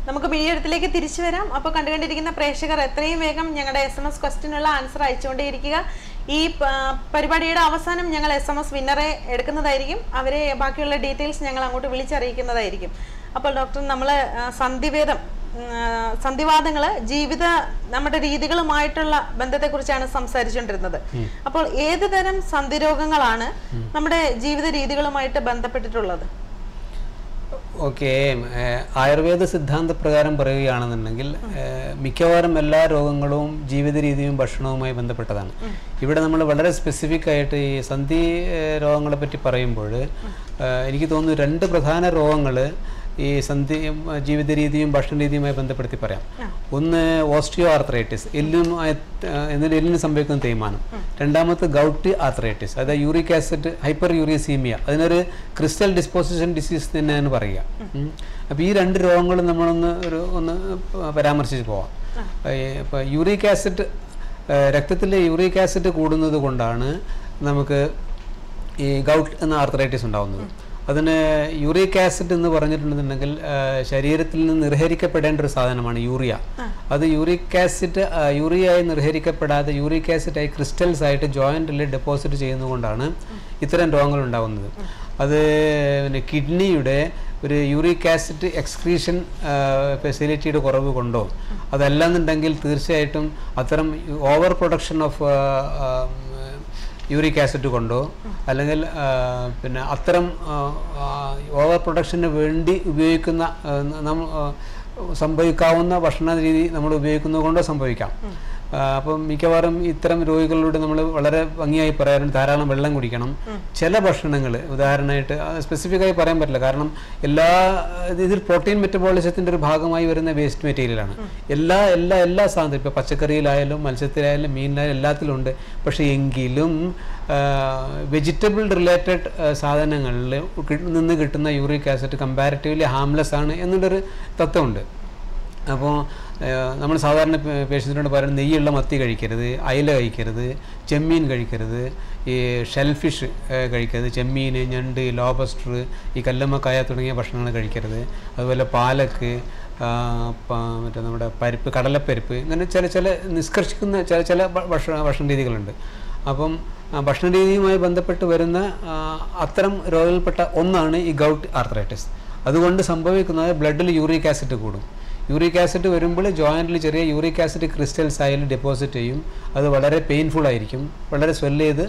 നമുക്ക് മീഡിയത്തിലേക്ക് തിരിച്ചു വരാം അപ്പോൾ കണ്ടുകൊണ്ടിരിക്കുന്ന പ്രേക്ഷകർ എത്രയും വേഗം ഞങ്ങളുടെ എസ് എം എസ് ക്വസ്റ്റിനുള്ള ആൻസർ അയച്ചുകൊണ്ടേയിരിക്കുക ഈ പ- പരിപാടിയുടെ അവസാനം ഞങ്ങൾ എസ് എം എസ് വിന്നറെ എടുക്കുന്നതായിരിക്കും അവരെ ബാക്കിയുള്ള ഡീറ്റെയിൽസ് ഞങ്ങൾ അങ്ങോട്ട് വിളിച്ചറിയിക്കുന്നതായിരിക്കും അപ്പോൾ ഡോക്ടർ നമ്മൾ സന്ധിവേദം സന്ധിവാദങ്ങൾ ജീവിത നമ്മുടെ രീതികളുമായിട്ടുള്ള ബന്ധത്തെക്കുറിച്ചാണ് സംസാരിച്ചുകൊണ്ടിരുന്നത് അപ്പോൾ ഏത് തരം സന്ധിരോഗങ്ങളാണ് നമ്മുടെ ജീവിത രീതികളുമായിട്ട് ബന്ധപ്പെട്ടിട്ടുള്ളത് ഓക്കെ ആയുർവേദ സിദ്ധാന്ത പ്രകാരം പറയുകയാണെന്നുണ്ടെങ്കിൽ ഏഹ്, മിക്കവാറും എല്ലാ രോഗങ്ങളും ജീവിത രീതിയും ഭക്ഷണവുമായി ബന്ധപ്പെട്ടതാണ് ഇവിടെ നമ്മൾ വളരെ സ്പെസിഫിക് ആയിട്ട് ഈ സന്ധി ഏഹ്, രോഗങ്ങളെ പറ്റി പറയുമ്പോൾ ഏഹ്, എനിക്ക് തോന്നുന്നു രണ്ട് പ്രധാന രോഗങ്ങൾ ഈ സന്ധി ജീവിത രീതിയും ഭക്ഷണ രീതിയുമായി ബന്ധപ്പെടുത്തി പറയാം ഒന്ന് ഓസ്റ്റിയോ ആർത്രൈറ്റിസ് എല്ലിനുമായി എന്നിട്ട് എല്ലിന് സംഭവിക്കുന്ന തേയ്മാനം രണ്ടാമത്തെ ഗൗട്ടി ആർത്രൈറ്റിസ് അതായത് യൂറിക് ആസിഡ് ഹൈപ്പർ യൂറിയസീമിയ അതിനൊരു ക്രിസ്റ്റൽ ഡിസ്പോസിഷൻ ഡിസീസ് തന്നെയാണ് പറയുക ഉം. അപ്പോൾ ഈ രണ്ട് രോഗങ്ങളും നമ്മളൊന്ന് ഒരു ഒന്ന് പരാമർശിച്ച് പോവാം ഇപ്പോൾ യൂറിക് ആസിഡ് രക്തത്തിലെ യൂറിക് ആസിഡ് കൂടുന്നത് കൊണ്ടാണ് നമുക്ക് ഈ ഗൗട്ട് എന്ന ആർത്രൈറ്റിസ് ഉണ്ടാവുന്നത് അതിന് യൂറിക് ആസിഡ് എന്ന് പറഞ്ഞിട്ടുണ്ടെന്നുണ്ടെങ്കിൽ ആ, ശരീരത്തിൽ നിന്ന് നിർഹരിക്കപ്പെടേണ്ട ഒരു സാധനമാണ് യൂറിയ അത് യൂറിക് ആസിഡ് യൂറിയായി നിർഹരിക്കപ്പെടാതെ യൂറിക് ആസിഡ് ആയി ക്രിസ്റ്റൽസ് ആയിട്ട് ജോയിന്റിൽ ഡെപ്പോസിറ്റ് ചെയ്യുന്നതുകൊണ്ടാണ് ഇത്തരം രോഗങ്ങൾ ഉണ്ടാവുന്നത് അത് പിന്നെ കിഡ്നിയുടെ ഒരു യൂറിക് ആസിഡ് എക്സ്ക്രീഷൻ ഫെസിലിറ്റിയുടെ കുറവ് കൊണ്ടോ അതല്ലെന്നുണ്ടെങ്കിൽ തീർച്ചയായിട്ടും അത്തരം over production of uric acid കൊണ്ടോ അല്ലെങ്കിൽ ആ, പിന്നെ അത്തരം ഓവർ പ്രൊഡക്ഷന് വേണ്ടി ഉപയോഗിക്കുന്ന ആ, നമ്മ ആ, സംഭവിക്കാവുന്ന ഭക്ഷണ രീതി നമ്മൾ ഉപയോഗിക്കുന്നത് കൊണ്ടോ സംഭവിക്കാം ആ, അപ്പം മിക്കവാറും ഇത്തരം രോഗികളോട് നമ്മൾ വളരെ ഭംഗിയായി പറയാറുണ്ട് ധാരാളം വെള്ളം കുടിക്കണം ചില ഭക്ഷണങ്ങൾ ഉദാഹരണമായിട്ട് സ്പെസിഫിക് ആയി പറയാൻ പറ്റില്ല കാരണം എല്ലാ ഇതിൽ പ്രോട്ടീൻ മെറ്റബോളിസത്തിൻ്റെ ഒരു ഭാഗമായി വരുന്ന വേസ്റ്റ് മെറ്റീരിയലാണ് എല്ലാ എല്ലാ എല്ലാ സാധനവും ഇപ്പോൾ പച്ചക്കറിയിലായാലും മത്സ്യത്തിലായാലും മീനിലായാലും എല്ലാത്തിലും ഉണ്ട് പക്ഷേ എങ്കിലും വെജിറ്റബിൾ റിലേറ്റഡ് സാധനങ്ങളിൽ നിന്ന് കിട്ടുന്ന യൂറിക് ആസിഡ് കമ്പാരിറ്റീവ്ലി ഹാംലെസ് ആണ് എന്നുള്ളൊരു തത്വമുണ്ട് അപ്പോൾ നമ്മൾ സാധാരണ പേഷ്യൻസിനോട് പറയുന്നത് നെയ്യുള്ള മത്തി കഴിക്കരുത് അയില കഴിക്കരുത് ചെമ്മീൻ കഴിക്കരുത് ഈ ഷെൽഫിഷ് കഴിക്കരുത് ചെമ്മീൻ ഞണ്ട് ലോബസ്റ്റർ ഈ കല്ലമ്മക്കായ തുടങ്ങിയ ഭക്ഷണങ്ങൾ കഴിക്കരുത് അതുപോലെ പാലക്ക് ആ, പ- മറ്റേ നമ്മുടെ പരിപ്പ് കടലപ്പരിപ്പ് ഇങ്ങനെ ചില ചില നിഷ്കർഷിക്കുന്ന ചില ചില ഭ- ഭക്ഷണ ഭക്ഷണ രീതികളുണ്ട് അപ്പം ആ, ഭക്ഷണ രീതിയുമായി ബന്ധപ്പെട്ട് വരുന്ന ആ, അത്തരം രോഗങ്ങളിൽപ്പെട്ട ഒന്നാണ് ഈ ഗൗട്ട് ആർത്രൈറ്റിസ് അതുകൊണ്ട് സംഭവിക്കുന്നത് ബ്ലഡിൽ യൂറിക് ആസിഡ് കൂടും യൂറിക് ആസിഡ് വരുമ്പോൾ ജോയിൻറ്റിൽ ചെറിയ യൂറിക് ആസിഡ് ക്രിസ്റ്റൽസ് ആയാൽ ഡെപ്പോസിറ്റ് ചെയ്യും അത് വളരെ പെയിൻഫുൾ ആയിരിക്കും വളരെ സ്വെല്ല് ചെയ്ത്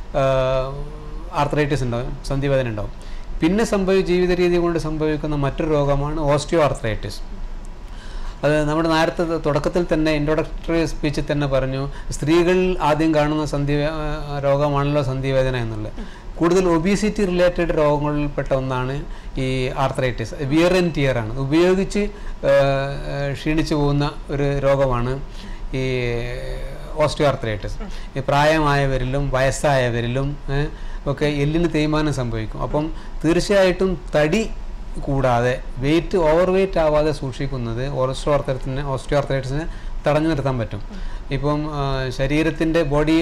ആർത്രൈറ്റിസ് ഉണ്ടാവും സന്ധിവേദന ഉണ്ടാവും പിന്നെ സംഭവി ജീവിത രീതി കൊണ്ട് സംഭവിക്കുന്ന മറ്റൊരു രോഗമാണ് ഓസ്റ്റിയോ ആർത്രൈറ്റിസ് അത് നമ്മുടെ നേരത്തെ തുടക്കത്തിൽ തന്നെ ഇൻട്രൊഡക്ടറി സ്പീച്ചിൽ തന്നെ പറഞ്ഞു സ്ത്രീകളിൽ ആദ്യം കാണുന്ന സന്ധി രോഗമാണല്ലോ സന്ധിവേദന എന്നുള്ളത് കൂടുതൽ ഒബീസിറ്റി റിലേറ്റഡ് രോഗങ്ങളിൽപ്പെട്ട ഒന്നാണ് ഈ ആർത്രൈറ്റിസ് വിയർ ആൻഡ് ടിയർ ആണ് ഉപയോഗിച്ച് ആ, ആ, ക്ഷീണിച്ചു പോകുന്ന ഒരു രോഗമാണ് ഈ ഓസ്റ്റിയോ ആർത്രൈറ്റിസ് ഈ പ്രായമായവരിലും വയസ്സായവരിലും ഏ, ഒക്കെ എല്ലിന് തേയ്മാനം സംഭവിക്കും അപ്പം തീർച്ചയായിട്ടും തടി കൂടാതെ വെയിറ്റ് ഓവർ വെയിറ്റ് ആവാതെ സൂക്ഷിക്കുന്നത് ഓസ്റ്റോ ആർത്തറത്തിന് ഓസ്റ്റിയോ ആർത്തറൈറ്റിസിനെ തടഞ്ഞു നിർത്താൻ പറ്റും ഇപ്പം ആ, ശരീരത്തിൻ്റെ ബോഡി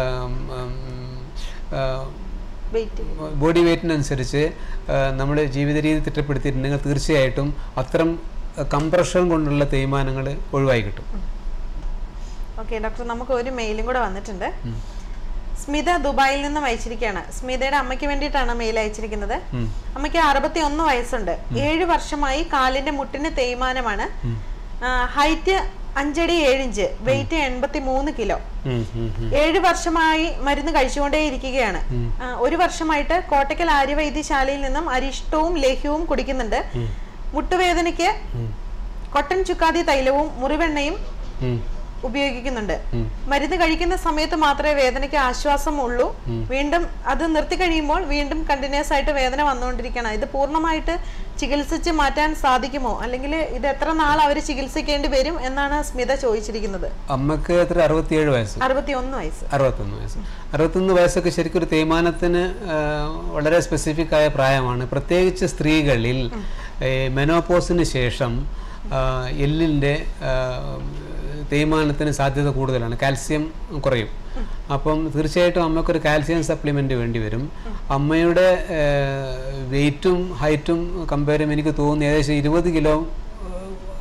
വെയിറ്റ് ബോഡി വെയിറ്റിനനുസരിച്ച് നമ്മൾ ജീവിത രീതി തിട്ടപ്പെടുത്തിയിട്ടുണ്ടെങ്കിൽ തീർച്ചയായിട്ടും അത്തരം കംപ്രഷൻ കൊണ്ടുള്ള തേയ്മാനങ്ങൾ ഒഴിവായി കിട്ടും ഓക്കെ ഡോക്ടർ നമുക്ക് ഒരു മെയിലും കൂടെ വന്നിട്ടുണ്ട് സ്മിത ദുബായിൽ നിന്നും അയച്ചിരിക്കുകയാണ് സ്മിതയുടെ അമ്മയ്ക്ക് വേണ്ടിയിട്ടാണ് മെയിൽ അയച്ചിരിക്കുന്നത് ഉം. അമ്മയ്ക്ക് അറുപത്തി ഒന്ന് വയസ്സുണ്ട് ഏഴ് വർഷമായി കാലിന്റെ മുട്ടിന് തേയ്മാനമാണ് ഹൈറ്റ് അഞ്ചടി ഏഴിഞ്ച് വെയിറ്റ് എൺപത്തി മൂന്ന് കിലോ ഉം, ഉം, ഉം. ഏഴ് വർഷമായി മരുന്ന് കഴിച്ചുകൊണ്ടേയിരിക്കുകയാണ് ആ, ഒരു വർഷമായിട്ട് കോട്ടക്കൽ ആര്യവൈദ്യശാലയിൽ നിന്നും അരിഷ്ടവും ലേഹ്യവും കുടിക്കുന്നുണ്ട് മുട്ടുവേദനയ്ക്ക് കൊട്ടൻ ചുക്കാതി തൈലവും മുറിവെണ്ണയും ഉം, ഉപയോഗിക്കുന്നുണ്ട് ഉം. മരുന്ന് കഴിക്കുന്ന സമയത്ത് മാത്രമേ വേദനയ്ക്ക് ആശ്വാസം ഉള്ളൂ വീണ്ടും അത് നിർത്തി കഴിയുമ്പോൾ വീണ്ടും കണ്ടിന്യൂസ് ആയിട്ട് വേദന വന്നുകൊണ്ടിരിക്കണം ഇത് പൂർണ്ണമായിട്ട് ചികിത്സിച്ച് മാറ്റാൻ സാധിക്കുമോ അല്ലെങ്കിൽ ഇത് എത്ര നാൾ അവർ ചികിത്സിക്കേണ്ടി വരും എന്നാണ് സ്മിത ചോദിച്ചിരിക്കുന്നത് അമ്മക്ക് എത്ര അറുപത്തിയേഴ് വയസ്സ് അറുപത്തി ഒന്ന് വയസ്സ് അറുപത്തൊന്ന് വയസ്സ് അറുപത്തൊന്ന് വയസ്സൊക്കെ ശരിക്കും ഒരു തേയ്മാനത്തിന് ആ, വളരെ സ്പെസിഫിക് ആയ പ്രായമാണ് പ്രത്യേകിച്ച് സ്ത്രീകളിൽ മെനോപോസിന് ശേഷം ആ, എല്ലിൻ്റെ ആ, തേയ്മാനത്തിന് സാധ്യത കൂടുതലാണ് കാൽസ്യം കുറയും അപ്പം തീർച്ചയായിട്ടും അമ്മക്കൊരു കാൽസ്യം സപ്ലിമെൻ്റ് വേണ്ടി വരും അമ്മയുടെ വെയിറ്റും ഹൈറ്റും കമ്പയർ ചെയ്യുമ്പോൾ എനിക്ക് തോന്നുന്നു ഏകദേശം ഇരുപത് കിലോ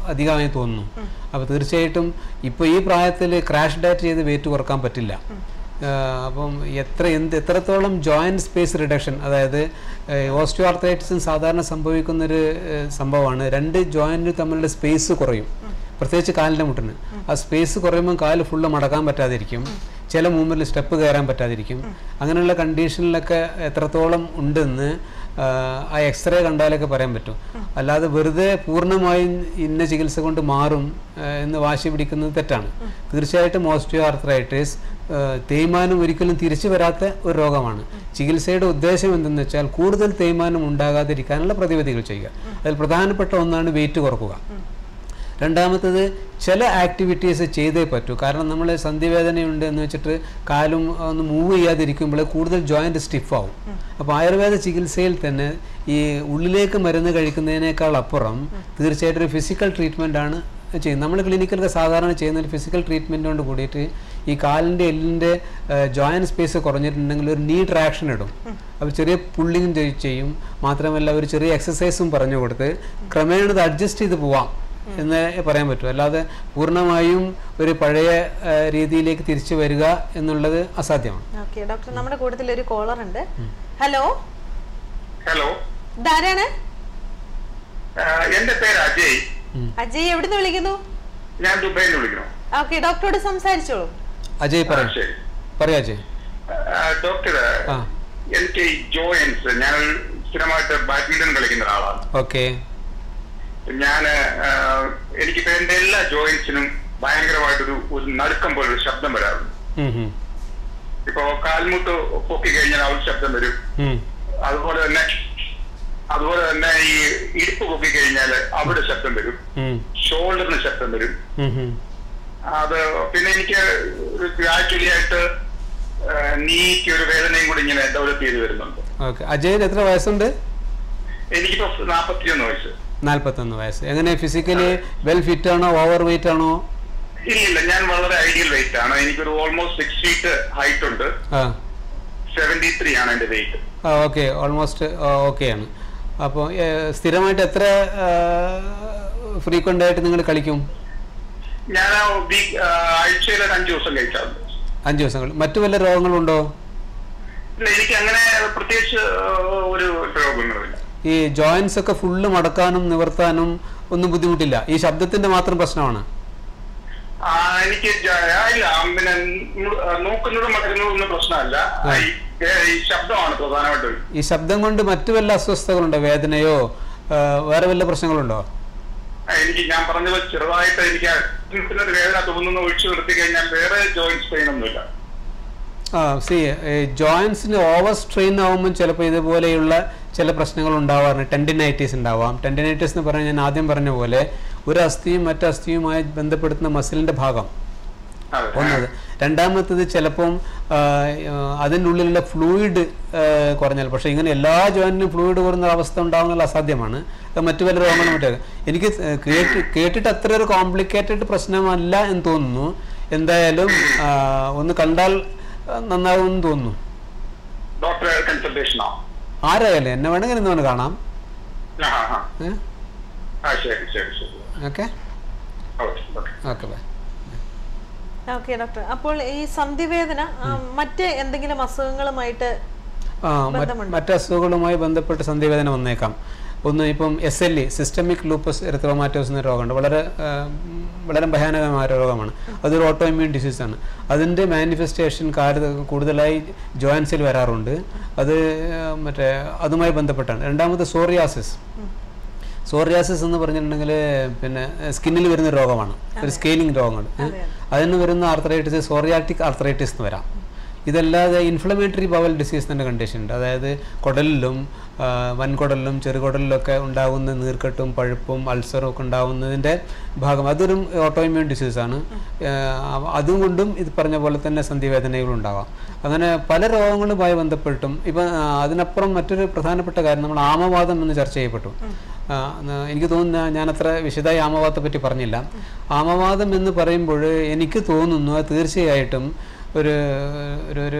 അധികമായി തോന്നുന്നു അപ്പോൾ തീർച്ചയായിട്ടും ഇപ്പോൾ ഈ പ്രായത്തിൽ ക്രാഷ് ഡയറ്റ് ചെയ്ത് വെയിറ്റ് കുറക്കാൻ പറ്റില്ല ആഹ് അപ്പം എത്ര എന്ത് എത്രത്തോളം ജോയിൻറ്റ് സ്പേസ് റിഡക്ഷൻ അതായത് ഓസ്റ്റിയോ ആർത്രൈറ്റിസും സാധാരണ സംഭവിക്കുന്നൊരു ഏഹ്, സംഭവമാണ് രണ്ട് ജോയിൻറ്റ് തമ്മിലുള്ള സ്പേസ് കുറയും പ്രത്യേകിച്ച് കാലിൻ്റെ മുട്ടിന് ആ സ്പേസ് കുറയുമ്പോൾ കാല് ഫുള്ള് മടക്കാൻ പറ്റാതിരിക്കും ചില മൂവ്മെൻറ്റിൽ സ്റ്റെപ്പ് കയറാൻ പറ്റാതിരിക്കും അങ്ങനെയുള്ള കണ്ടീഷനിലൊക്കെ എത്രത്തോളം ഉണ്ടെന്ന് ആഹ്, ആ എക്സ്റേ കണ്ടാലൊക്കെ പറയാൻ പറ്റും അല്ലാതെ വെറുതെ പൂർണ്ണമായും ഇന്ന ചികിത്സ കൊണ്ട് മാറും ആഹ്, എന്ന് വാശി പിടിക്കുന്നത് തെറ്റാണ് തീർച്ചയായിട്ടും ഓസ്റ്റിയോ ആർത്രൈറ്റിസ് തേയ്മാനം ഒരിക്കലും തിരിച്ചു വരാത്ത ഒരു രോഗമാണ് ചികിത്സയുടെ ഉദ്ദേശം എന്തെന്ന് വെച്ചാൽ കൂടുതൽ തേയ്മാനം ഉണ്ടാകാതിരിക്കാനുള്ള പ്രതിവിധികൾ ചെയ്യുക അതിൽ പ്രധാനപ്പെട്ട ഒന്നാണ് വെയിറ്റ് കുറക്കുക രണ്ടാമത്തത് ചില ആക്ടിവിറ്റീസ് ചെയ്തേ പറ്റൂ കാരണം നമ്മൾ സന്ധിവേദനയുണ്ട് എന്ന് വെച്ചിട്ട് കാലും ഒന്ന് മൂവ് ചെയ്യാതിരിക്കുമ്പോൾ കൂടുതൽ ജോയിൻറ്റ് സ്റ്റിഫാവും അപ്പോൾ ആയുർവേദ ചികിത്സയിൽ തന്നെ ഈ ഉള്ളിലേക്ക് മരുന്ന് കഴിക്കുന്നതിനേക്കാൾ അപ്പുറം തീർച്ചയായിട്ടും ഒരു ഫിസിക്കൽ ട്രീറ്റ്മെൻ്റ് ആണ് ചെയ്യുന്നത് നമ്മൾ ക്ലിനിക്കിലൊക്കെ സാധാരണ ചെയ്യുന്ന ഒരു ഫിസിക്കൽ ട്രീറ്റ്മെൻറ്റ് കൊണ്ട് കൂടിയിട്ട് ഈ കാലിൻ്റെ എല്ലിൻ്റെ ജോയിൻറ്റ് സ്പേസ് കുറഞ്ഞിട്ടുണ്ടെങ്കിൽ ഒരു നീ ട്രാക്ഷൻ ഇടും അപ്പോൾ ചെറിയ പുള്ളിങ് ചെയ്യും മാത്രമല്ല ഒരു ചെറിയ എക്സസൈസും പറഞ്ഞു കൊടുത്ത് ക്രമേണ ഇത് അഡ്ജസ്റ്റ് ചെയ്ത് പോവാം എന്ന് പറയാൻ പറ്റും അല്ലാതെ പൂർണ്ണമായും ഒരു പഴയ ആ, രീതിയിലേക്ക് തിരിച്ചു വരിക എന്നുള്ളത് അസാധ്യമാണ് ഓക്കെ ഡോക്ടർ നമ്മുടെ കൂട്ടത്തിൽ ഒരു കോളർ ഉണ്ട് ഹലോ ഹലോ ഇതാരാണ് ആ, എന്റെ പേര് അജയ് അജയ് എവിടുന്ന് വിളിക്കുന്നു ഞാൻ ദുബൈയിൽ നിന്ന് വിളിക്കണം ഓക്കെ ഡോക്ടറോട് സംസാരിച്ചോളൂ അജയ് ആ, പറയും ശരി പറയാം അജയ് ആ, ഡോക്ടർ ആ എനിക്ക് ഈ ജോയിൻസ് ഞാൻ സ്ഥിരമായിട്ട് ബാഡ്മിന്റൺ കളിക്കുന്ന ഒരാളാണ് ഓക്കെ ഞാൻ എനിക്കിപ്പോ എന്റെ എല്ലാ ജോയിൻസിനും ഭയങ്കരമായിട്ടൊരു ഒരു നടുക്കം പോലെ ഒരു ശബ്ദം വരാറുണ്ട് ഇപ്പോ കാൽമുട്ട് പൊക്കി കഴിഞ്ഞാൽ ആ ഒരു ശബ്ദം വരും അതുപോലെ തന്നെ അതുപോലെ തന്നെ ഈ ഇടുപ്പ് പൊക്കി കഴിഞ്ഞാൽ അവിടെ ശബ്ദം വരും ഷോൾഡറിന് ശബ്ദം വരും അത് പിന്നെ എനിക്ക് ഒരു ഗ്രാജുവലി ആയിട്ട് നീക്ക് ഒരു വേദനയും കൂടി ഇങ്ങനെ ഡെവലപ്പ് ചെയ്ത് വരുന്നുണ്ട് ഓക്കെ അജയ് എത്ര വയസ്സുണ്ട് എനിക്കിപ്പോ നാപ്പത്തിയൊന്ന് വയസ്സ് നാൽപ്പത്തൊന്ന് വയസ്സ് എങ്ങനെ ഫിസിക്കലി വെൽ ഫിറ്റ് ആണോ ഓവർ വെയിറ്റ് ആണോ ഇല്ലില്ല ഞാൻ വളരെ ഐഡിയൽ വെയിറ്റ് ആണ് എനിക്കൊരു ഓൾമോസ്റ്റ് സിക്സ് ഫീറ്റ് ഹൈറ്റ് ഉണ്ട് ആ സെവന്റി ത്രീ ആണ് എന്റെ വെയിറ്റ് ആ ഓക്കെ ഓൾമോസ്റ്റ് ഓക്കെയാണ് അപ്പോൾ സ്ഥിരമായിട്ട് എത്ര ഫ്രീക്വൻ്റ് ആയിട്ട് നിങ്ങൾ കളിക്കും ഞാൻ വീക്ക് ആഴ്ചയിൽ ഒരു അഞ്ചു ദിവസം കഴിക്കാറുണ്ട് അഞ്ച് ദിവസങ്ങൾ മറ്റു വല്ല രോഗങ്ങളുണ്ടോ ഇല്ല എനിക്ക് അങ്ങനെ പ്രത്യേകിച്ച് ആ, ഒരു രോഗങ്ങളുമില്ല ഈ ജോയിൻസ് ഒക്കെ ഫുള്ള് മടക്കാനും നിവർത്താനും ഒന്നും ബുദ്ധിമുട്ടില്ല ഈ ശബ്ദത്തിന്റെ മാത്രം പ്രശ്നമാണ് ആ, എനിക്ക് ജ- ആ, ഇല്ല ആ, പിന്നെ ന- നോക്കുന്നതും മടക്കുന്നതും ഒന്നും പ്രശ്നമല്ല ആ. ഈ ഈ ശബ്ദമാണ് പ്രധാനമായിട്ടും ഈ ശബ്ദം കൊണ്ട് മറ്റു വല്ല അസ്വസ്ഥതകളുണ്ടോ വേദനയോ ആ, വേറെ വല്ല പ്രശ്നങ്ങളുണ്ടോ ആ, എനിക്ക് ഞാൻ പറഞ്ഞത് ചെറുതായിട്ട് എനിക്ക് ഒരു വേദന തോന്നുന്ന ഒഴിച്ചു നിർത്തി കഴിഞ്ഞാൽ വേറെ ജോയിൻസ് പെയിൻ ഒന്നുമില്ല ആ സി ജോയിൻസിന് ഓവർ സ്ട്രെയിൻ ആകുമ്പോൾ ചിലപ്പോൾ ഇതുപോലെയുള്ള ചില പ്രശ്നങ്ങൾ ഉണ്ടാവാറുണ്ട് ടെൻഡിനൈറ്റീസ് ഉണ്ടാവാം ടെൻഡിനൈറ്റീസ് എന്ന് പറഞ്ഞാൽ ഞാൻ ആദ്യം പറഞ്ഞ പോലെ ഒരു അസ്ഥിയും മറ്റു അസ്ഥിയുമായി ബന്ധപ്പെടുത്തുന്ന മസിലിൻ്റെ ഭാഗം അതെ ഒന്നത് രണ്ടാമത്തത് ചിലപ്പം ആ, ആ, അതിൻ്റെ ഉള്ളിലുള്ള ഫ്ലൂയിഡ് കുറഞ്ഞാൽ പക്ഷേ ഇങ്ങനെ എല്ലാ ജോയിൻറ്റിനും ഫ്ലൂയിഡ് കുറഞ്ഞ അവസ്ഥ ഉണ്ടാകുന്നത് അസാധ്യമാണ് അത് മറ്റു പല രോഗങ്ങളും മറ്റേ എനിക്ക് കേട്ട് കേട്ടിട്ട് അത്ര ഒരു കോംപ്ലിക്കേറ്റഡ് പ്രശ്നമല്ല എന്ന് തോന്നുന്നു എന്തായാലും ആ, ഒന്ന് കണ്ടാൽ ആ, നന്നാകുമെന്ന് തോന്നുന്നു ഡോക്ടറെ കൺസൾട്ടേഷനോ ആരായാലും എന്നെ വേണമെങ്കിൽ ഇന്ന് വന്ന് കാണാം ആ ആ, ഏ ആ ശരി ശരി ശരി okay okay okay okay bye okay doctor അപ്പോൾ ഈ സന്ധിവേദന ആ, മറ്റ് എന്തെങ്കിലും അസുഖങ്ങളുമായിട്ട് ആ മറ്റ് ബന്ധമുണ്ട്. മറ്റ് അസുഖങ്ങളുമായി ബന്ധപ്പെട്ട് സന്ധിവേദന വന്നേക്കാം ഒന്ന് ഇപ്പം S L E systemic lupus erythematosus എന്ന രോഗമുണ്ട് വളരെ ആ, ഉം, വളരെ ഭയാനകമായ ഒരു രോഗമാണ് അതൊരു ഓട്ടോ ഇമ്മ്യൂൺ ഡിസീസാണ് അതിൻ്റെ മാനിഫെസ്റ്റേഷൻ കാര് കൂടുതലായി ജോയിൻസിൽ വരാറുണ്ട് അത് ആ, മറ്റേ അതുമായി ബന്ധപ്പെട്ടാണ് രണ്ടാമത് സോറിയാസിസ് സോറിയാസിസ് എന്ന് പറഞ്ഞിട്ടുണ്ടെങ്കിൽ പിന്നെ സ്കിന്നിൽ വരുന്ന രോഗമാണ് ഒരു സ്കെയിലിംഗ് രോഗങ്ങൾ ഏ? അതെ. അതിന് വരുന്ന ആർത്രൈറ്റിസ് സോറിയാറ്റിക് ആർത്രൈറ്റിസ് എന്ന് വരാം ഇതല്ലാതെ ഇൻഫ്ലമേറ്ററി ബവൽ ഡിസീസ് എന്ന കണ്ടീഷൻ ഉണ്ട് അതായത് കുടലിലും ആ, വൻകുടലിലും ചെറുകുടലിലൊക്കെ ഉണ്ടാകുന്ന നീർക്കെട്ടും പഴുപ്പും അൾസറും ഒക്കെ ഉണ്ടാകുന്നതിൻ്റെ ഭാഗം അതൊരു ഓട്ടോഇമ്യൂൺ ഡിസീസാണ് അതും കൊണ്ടും ഇത് പറഞ്ഞ പോലെ തന്നെ സന്ധിവേദനകളും ഉണ്ടാവാം അങ്ങനെ പല രോഗങ്ങളുമായി ബന്ധപ്പെട്ടും ഇപ്പം ആ, അതിനപ്പുറം മറ്റൊരു പ്രധാനപ്പെട്ട കാര്യം നമ്മൾ ആമവാദം എന്ന് ചർച്ച ചെയ്യപ്പെട്ടു ആ, ന- എനിക്ക് തോന്നുന്ന ഞാൻ അത്ര വിശദമായി ആമവാദത്തെ പറ്റി പറഞ്ഞില്ല ആമവാദം എന്ന് പറയുമ്പോൾ എനിക്ക് തോന്നുന്നു അത് തീർച്ചയായിട്ടും ഒരു ഒരു ഒരു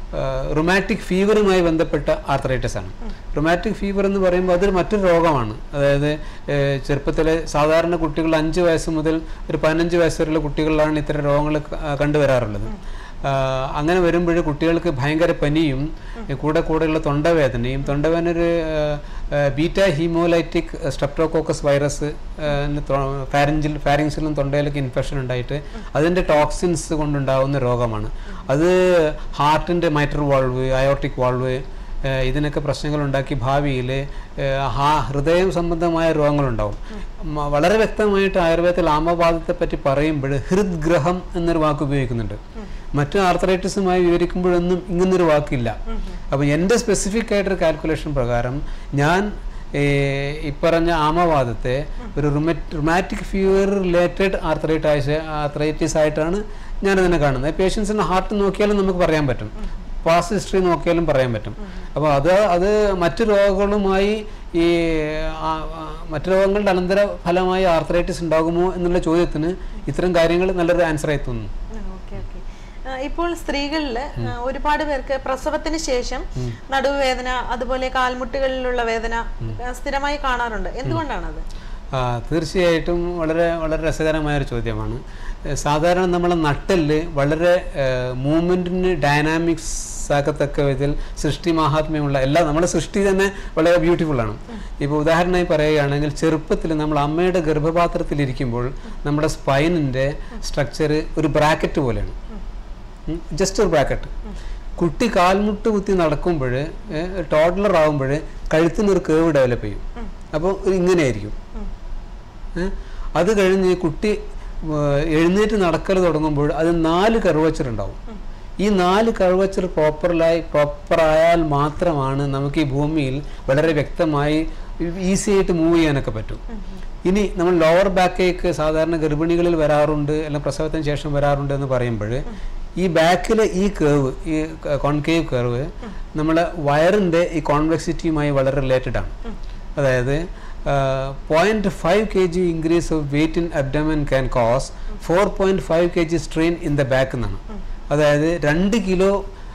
റുമാറ്റിക് ഫീവറുമായി ബന്ധപ്പെട്ട ആർത്രൈറ്റിസ് ആണ് റുമാറ്റിക് ഫീവർ എന്ന് പറയുമ്പോൾ അതൊരു മറ്റൊരു രോഗമാണ് അതായത് ഏഹ്, ചെറുപ്പത്തിലെ സാധാരണ കുട്ടികൾ അഞ്ച് വയസ്സ് മുതൽ ഒരു പതിനഞ്ച് വയസ്സ് വരെയുള്ള കുട്ടികളിലാണ് ഇത്തരം രോഗങ്ങൾ ക- ആ, കണ്ടുവരാറുള്ളത് ആ, അങ്ങനെ വരുമ്പോൾ കുട്ടികൾക്ക് ഭയങ്കര പനിയും ഏ, കൂടെ കൂടെയുള്ള തൊണ്ടവേദനയും തൊണ്ടവേദന ഒരു ബീറ്റ ഹീമോലൈറ്റിക് സ്ട്രെപ്റ്റോകോക്കസ് വൈറസ് ഫാരഞ്ചിൽ ഫാരിങ്സിലും തൊണ്ടയിലൊക്കെ ഇൻഫെക്ഷൻ ഉണ്ടായിട്ട് അതിൻ്റെ ടോക്സിൻസ് കൊണ്ടുണ്ടാകുന്ന രോഗമാണ് അത് ഹാർട്ടിൻ്റെ മൈറ്റർ വാൾവ് അയോട്ടിക് വാൾവ് ഏഹ് ഇതിനൊക്കെ പ്രശ്നങ്ങൾ ഉണ്ടാക്കി ഭാവിയിൽ ഹാ ഹൃദയം സംബന്ധമായ രോഗങ്ങളുണ്ടാവും മ- വളരെ വ്യക്തമായിട്ട് ആയുർവേദത്തിൽ ആമവാദത്തെ പറ്റി പറയുമ്പോൾ ഹൃദ്ഗ്രഹം എന്നൊരു വാക്ക് ഉപയോഗിക്കുന്നുണ്ട് മറ്റു ആർത്രൈറ്റിസുമായി വിവരിക്കുമ്പോഴൊന്നും ഇങ്ങനൊരു വാക്കില്ല അപ്പോൾ എൻ്റെ സ്പെസിഫിക് ആയിട്ടൊരു കാൽക്കുലേഷൻ പ്രകാരം ഞാൻ ഏഹ് ഇപ്പറഞ്ഞ ആമവാദത്തെ ഒരു rheumatic fever related arthritis arthritis ആയിട്ടാണ് ഞാനതിനെ കാണുന്നത് പേഷ്യൻസിൻ്റെ ഹാർട്ട് നോക്കിയാലും നമുക്ക് പറയാൻ പറ്റും പാസ്റ്റ് ഹിസ്റ്ററി നോക്കിയാലും പറയാൻ പറ്റും അപ്പോൾ അത് അത് മറ്റു രോഗങ്ങളുമായി ഈ ആ, ആ, മറ്റു രോഗങ്ങളുടെ അനന്തര ഫലമായി ആർത്രൈറ്റിസ് ഉണ്ടാകുമോ എന്നുള്ള ചോദ്യത്തിന് ഇത്തരം കാര്യങ്ങൾ നല്ലൊരു ആൻസർ ആയി തോന്നുന്നു ഓക്കെ ഓക്കെ ഇപ്പോൾ സ്ത്രീകളിൽ ഒരുപാട് പേർക്ക് പ്രസവത്തിന് ശേഷം നടുവേദന അതുപോലെ കാൽമുട്ടുകളിലുള്ള വേദന ആ, സ്ഥിരമായി കാണാറുണ്ട് എന്തുകൊണ്ടാണത് ആ, തീർച്ചയായിട്ടും വളരെ വളരെ രസകരമായ ഒരു ചോദ്യമാണ് ഏ, സാധാരണ നമ്മളെ നട്ടെല്ല് വളരെ മൂവ്മെൻറ്റിന് ഡൈനാമിക്സ് ആക്കത്തക്ക വിധത്തിൽ സൃഷ്ടി മഹാത്മ്യമുള്ള എല്ലാ നമ്മുടെ സൃഷ്ടി തന്നെ വളരെ ബ്യൂട്ടിഫുൾ ആണ് ഇപ്പോൾ ഉദാഹരണമായി പറയുകയാണെങ്കിൽ ചെറുപ്പത്തിൽ നമ്മൾ അമ്മയുടെ ഗർഭപാത്രത്തിലിരിക്കുമ്പോൾ നമ്മുടെ സ്പൈനിൻ്റെ സ്ട്രക്ചർ ഒരു ബ്രാക്കറ്റ് പോലെയാണ് ജസ്റ്റ് ഒരു ബ്രാക്കറ്റ് കുട്ടി കാൽമുട്ട് കുത്തി നടക്കുമ്പോൾ ടോഡലർ ആകുമ്പോൾ കഴുത്തിനൊരു കേവ് ഡെവലപ്പ് ചെയ്യും അപ്പോൾ ഇങ്ങനെയായിരിക്കും ഏ? അത് കഴിഞ്ഞ് കുട്ടി ഏർ, എഴുന്നേറ്റ് നടക്കൽ തുടങ്ങുമ്പോൾ അത് നാല് കർവച്ചർ ഉണ്ടാവും ഈ നാല് കർവച്ചർ പ്രോപ്പറായി പ്രോപ്പറായാൽ മാത്രമാണ് നമുക്ക് ഈ ഭൂമിയിൽ വളരെ വ്യക്തമായി ഈസി ആയിട്ട് മൂവ് ചെയ്യാനൊക്കെ പറ്റും ഇനി നമ്മൾ ലോവർ ബാക്കേക്ക് സാധാരണ ഗർഭിണികളിൽ വരാറുണ്ട് അല്ലെങ്കിൽ പ്രസവത്തിന് ശേഷം വരാറുണ്ട് എന്ന് പറയുമ്പോൾ ഈ ബാക്കിലെ ഈ കേവ് ഈ കോൺകേവ് കേവ് നമ്മളെ വയറിൻ്റെ ഈ കോൺവെക്സിറ്റിയുമായി വളരെ റിലേറ്റഡ് ആണ് അതായത് point five K G increase of weight in abdomen can cause four point five K G strain in the back എന്നാണ് അതായത് രണ്ട് കിലോ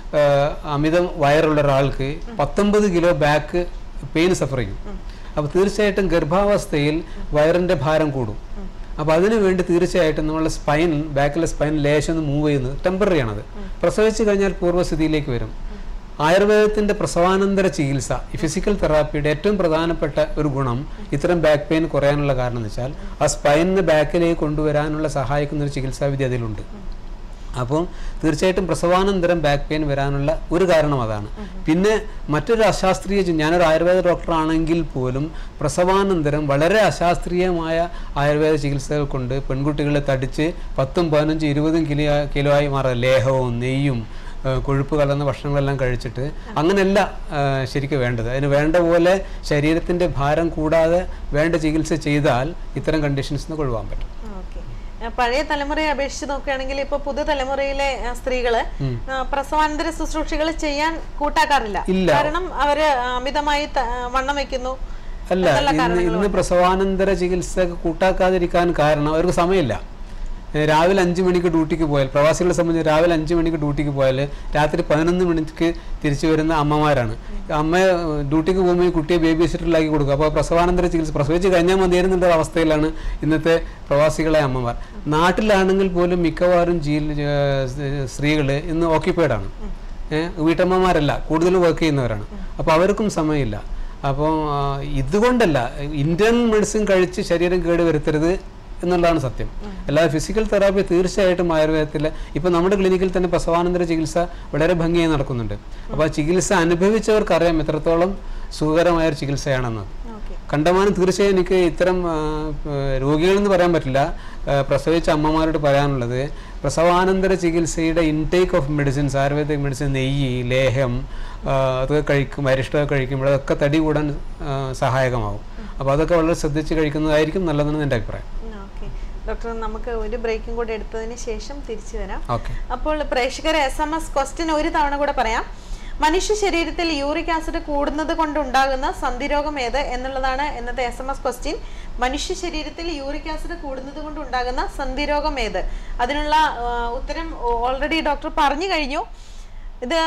അമിതം വയറുള്ള ഒരാൾക്ക് പത്തൊമ്പത് കിലോ ബാക്ക് പെയിൻ സഫർ ചെയ്യും അപ്പോൾ തീർച്ചയായിട്ടും ഗർഭാവസ്ഥയിൽ വയറിൻ്റെ ഭാരം കൂടും അപ്പോൾ അതിനു വേണ്ടി തീർച്ചയായിട്ടും നമ്മളെ സ്പൈൻ ബാക്കിലെ സ്പൈൻ ലേശം ഒന്ന് മൂവ് ചെയ്യുന്നത് ടെമ്പററി ആണത് പ്രസവിച്ചു കഴിഞ്ഞാൽ പൂർവ്വസ്ഥിതിയിലേക്ക് വരും ആയുർവേദത്തിന്റെ പ്രസവാനന്തര ചികിത്സ ഈ ഫിസിക്കൽ തെറാപ്പിയുടെ ഏറ്റവും പ്രധാനപ്പെട്ട ഒരു ഗുണം ഇത്തരം ബാക്ക് പെയിൻ കുറയാനുള്ള കാരണം എന്ന് വെച്ചാൽ ആ സ്പൈനിന് ബാക്കിലേക്ക് കൊണ്ടുവരാനുള്ള സഹായിക്കുന്ന ഒരു ചികിത്സാവിധി അതിലുണ്ട് അപ്പോൾ തീർച്ചയായിട്ടും പ്രസവാനന്തരം ബാക്ക് പെയിൻ വരാനുള്ള ഒരു കാരണം അതാണ് പിന്നെ മറ്റൊരു അശാസ്ത്രീയ ചി- ഞാനൊരു ആയുർവേദ ഡോക്ടർ ആണെങ്കിൽ പോലും പ്രസവാനന്തരം വളരെ അശാസ്ത്രീയമായ ആയുർവേദ ചികിത്സകൾ കൊണ്ട് പെൺകുട്ടികളെ തടിച്ച് പത്തും പതിനഞ്ചും ഇരുപതും കിലോ കിലോ ആയി മാറുക ലേഹവും നെയ്യും ഏഹ് കൊഴുപ്പ് കലർന്ന ഭക്ഷണങ്ങളെല്ലാം കഴിച്ചിട്ട് അങ്ങനെയല്ല ഏഹ് ശരിക്കും വേണ്ടത് അതിന് വേണ്ട പോലെ ശരീരത്തിൻ്റെ ഭാരം കൂടാതെ വേണ്ട ചികിത്സ ചെയ്താൽ ഇത്തരം കണ്ടീഷൻസ് നിന്ന് ഒഴിവാൻ പറ്റും ഓക്കെ പഴയ തലമുറയെ അപേക്ഷിച്ച് നോക്കുകയാണെങ്കിൽ ഇപ്പൊ പുതുതലമുറയിലെ ആ, സ്ത്രീകള് ആ, പ്രസവാനന്തര ശുശ്രൂഷകൾ ചെയ്യാൻ കൂട്ടാക്കാറില്ല ഇല്ല. കാരണം അവര് അമിതമായി ത- വണ്ണം വെക്കുന്നു അല്ല ഇന്ന് ഇന്ന് പ്രസവാനന്തര ചികിത്സ കൂട്ടാക്കാതിരിക്കാൻ കാരണം അവർക്ക് സമയമില്ല ഏഹ് രാവിലെ അഞ്ച് മണിക്ക് ഡ്യൂട്ടിക്ക് പോയാൽ പ്രവാസികളെ സംബന്ധിച്ച് രാവിലെ അഞ്ച് മണിക്ക് ഡ്യൂട്ടിക്ക് പോയാൽ രാത്രി പതിനൊന്ന് മണിക്ക് തിരിച്ചു വരുന്ന അമ്മമാരാണ് അമ്മ ഏഹ് ഡ്യൂട്ടിക്ക് പോകുമ്പോൾ ഈ കുട്ടിയെ ബേബി സിറ്ററിലാക്കി കൊടുക്കുക അപ്പോൾ പ്രസവാനന്തര ചികിത്സ പ്രസവിച്ച് കഴിഞ്ഞാൽ മതിയായിരുന്നുള്ള അവസ്ഥയിലാണ് ഇന്നത്തെ പ്രവാസികളെ അമ്മമാർ നാട്ടിലാണെങ്കിൽ പോലും മിക്കവാറും ജീൽ സ്ത്രീകൾ ഇന്ന് ഓക്യുപ്പൈഡ് ആണ് ഏഹ് വീട്ടമ്മമാരല്ല കൂടുതൽ വർക്ക് ചെയ്യുന്നവരാണ് അപ്പോൾ അവർക്കും സമയമില്ല അപ്പോൾ ആ, ഇതുകൊണ്ടല്ല ഇന്റേണൽ മെഡിസിൻ കഴിച്ച് ശരീരം കേട് വരുത്തരുത് എന്നുള്ളതാണ് സത്യം അല്ലാതെ ഫിസിക്കൽ തെറാപ്പി തീർച്ചയായിട്ടും ആയുർവേദത്തിൽ ഇപ്പം നമ്മുടെ ക്ലിനിക്കിൽ തന്നെ പ്രസവാനന്തര ചികിത്സ വളരെ ഭംഗിയായി നടക്കുന്നുണ്ട് അപ്പോൾ ആ ചികിത്സ അനുഭവിച്ചവർക്ക് അറിയാം എത്രത്തോളം സുഖകരമായ ഒരു ചികിത്സയാണെന്ന് ഓക്കെ കണ്ടമാനം തീർച്ചയായും എനിക്ക് ഇത്തരം ആ, ആ, രോഗികളെന്ന് പറയാൻ പറ്റില്ല ആ, പ്രസവിച്ച അമ്മമാരോട് പറയാനുള്ളത് പ്രസവാനന്തര ചികിത്സയുടെ intake of medicines ayurvedic medicine നെയ്യ് ലേഹം ആ, അതൊക്കെ കഴിക്കും അരിഷ്ടമൊക്കെ കഴിക്കുമ്പോൾ അതൊക്കെ തടി കൂടാൻ ആ, സഹായകമാവും അപ്പോൾ അതൊക്കെ വളരെ ശ്രദ്ധിച്ച് കഴിക്കുന്നതായിരിക്കും നല്ലതെന്ന് എൻ്റെ അഭിപ്രായം ഓക്കെ ഡോക്ടർ നമുക്ക് ഒരു ബ്രേക്കും കൂടെ എടുത്തതിന് ശേഷം തിരിച്ചു വരാം ഓക്കെ അപ്പോൾ പ്രേക്ഷകരെ എസ് എം എസ് ക്വസ്റ്റ്യൻ ഒരു തവണ കൂടെ പറയാം മനുഷ്യ ശരീരത്തിൽ യൂറിക് ആസിഡ് കൂടുന്നത് കൊണ്ടുണ്ടാകുന്ന സന്ധിരോഗം ഏത് എന്നുള്ളതാണ് ഇന്നത്തെ എസ് എം എസ് ക്വസ്റ്റ്യൻ മനുഷ്യ ശരീരത്തിൽ യൂറിക് ആസിഡ് കൂടുന്നത് കൊണ്ടുണ്ടാകുന്ന സന്ധിരോഗം ഏത് അതിനുള്ള ആ, ഉത്തരം ഓൾറെഡി ഡോക്ടർ പറഞ്ഞു കഴിഞ്ഞു ഇത്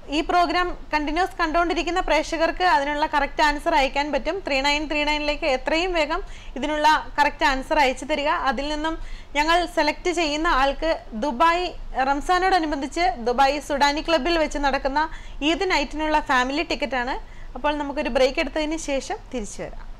ഈ പ്രോഗ്രാം കണ്ടിന്യൂസ് കണ്ടുകൊണ്ടിരിക്കുന്ന പ്രേക്ഷകർക്ക് അതിനുള്ള കറക്റ്റ് ആൻസർ അയക്കാൻ പറ്റും ത്രീ നയൻ ത്രീ നയനിലേക്ക് എത്രയും വേഗം ഇതിനുള്ള കറക്റ്റ് ആൻസർ അയച്ചു തരിക അതിൽ നിന്നും ഞങ്ങൾ സെലക്ട് ചെയ്യുന്ന ആൾക്ക് ദുബായ് റംസാനോടനുബന്ധിച്ച് ദുബായ് സുഡാനി ക്ലബിൽ വെച്ച് നടക്കുന്ന ഈദ് നൈറ്റിനുള്ള ഫാമിലി ടിക്കറ്റാണ് അപ്പോൾ നമുക്കൊരു ബ്രേക്ക് എടുത്തതിന് ശേഷം തിരിച്ചു വരാം